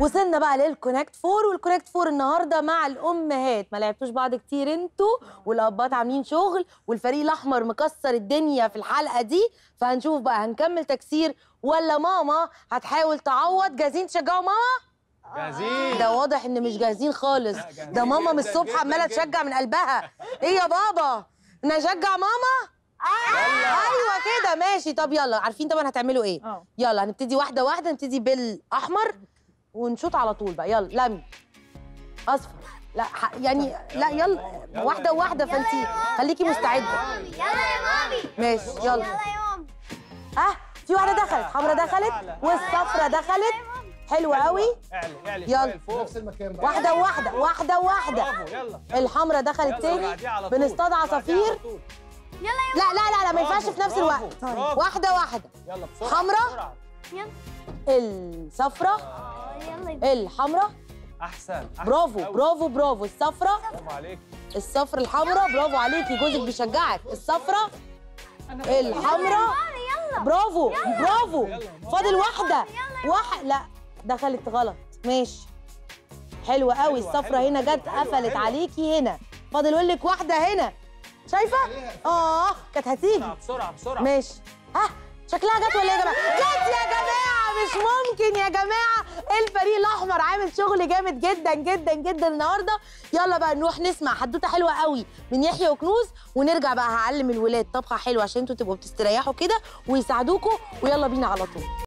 وصلنا بقى للكونكت فور والكونكت فور النهارده مع الامهات ما لعبتوش بعض كتير انتوا والابات عاملين شغل والفريق الاحمر مكسر الدنيا في الحلقه دي فهنشوف بقى هنكمل تكسير ولا ماما هتحاول تعوض جاهزين تشجعوا ماما جاهزين ده واضح ان مش جاهزين خالص ده ماما من الصبح عماله تشجع من قلبها ايه يا بابا نشجع ماما ايوه كده ماشي طب يلا عارفين طبعا هتعملوا ايه اه. يلا هنبتدي واحده واحده نبتدي بالاحمر ونشوط على طول بقى يلا لمي اصفر لا ح- يعني لا يلا واحده واحده فانتي خليكي مستعده يلا يا مامي ماشي يلا يلا يا مامي اه في واحده دخلت حمرا دخلت والصفرة دخلت حلوه قوي اعلي اعلي يلا. شوية لفوق نفس المكان بقى واحده واحده واحده واحده برافو يلا الحمرا دخلت يلا، تاني بعديها على طول. بنصطاد بعديها على عصافير طول. يلا يا لا لا لا لا ما ينفعش برافو، في نفس برافو، الوقت برافو. واحده واحده يلا بسرعة حمرا؟ بسرعة. يلا الصفرة يلا يا الحمرا احسن أحسن برافو أوي. برافو برافو الصفرة برافو عليك الصفر الحمرا برافو عليكي جوزك بيشجعك الصفرة الحمرا برافو برافو فاضل واحدة واحد لا دخلت غلط ماشي حلوة قوي حلوة، الصفرة حلوة، هنا حلوة، جت حلوة، قفلت حلوة. عليكي هنا فاضل اقول لك واحدة هنا شايفة؟ اه كانت هتيجي بسرعة بسرعة بسرعة ماشي ها شكلها جت ولا ايه يا جماعه جت يا جماعه مش ممكن يا جماعه الفريق الاحمر عامل شغل جامد جدا جدا جدا النهارده يلا بقى نروح نسمع حدوته حلوه قوي من يحيى وكنوز ونرجع بقى هعلم الولاد طبخه حلوه عشان انتوا تبقوا بتستريحوا كده ويساعدوكوا ويلا بينا على طول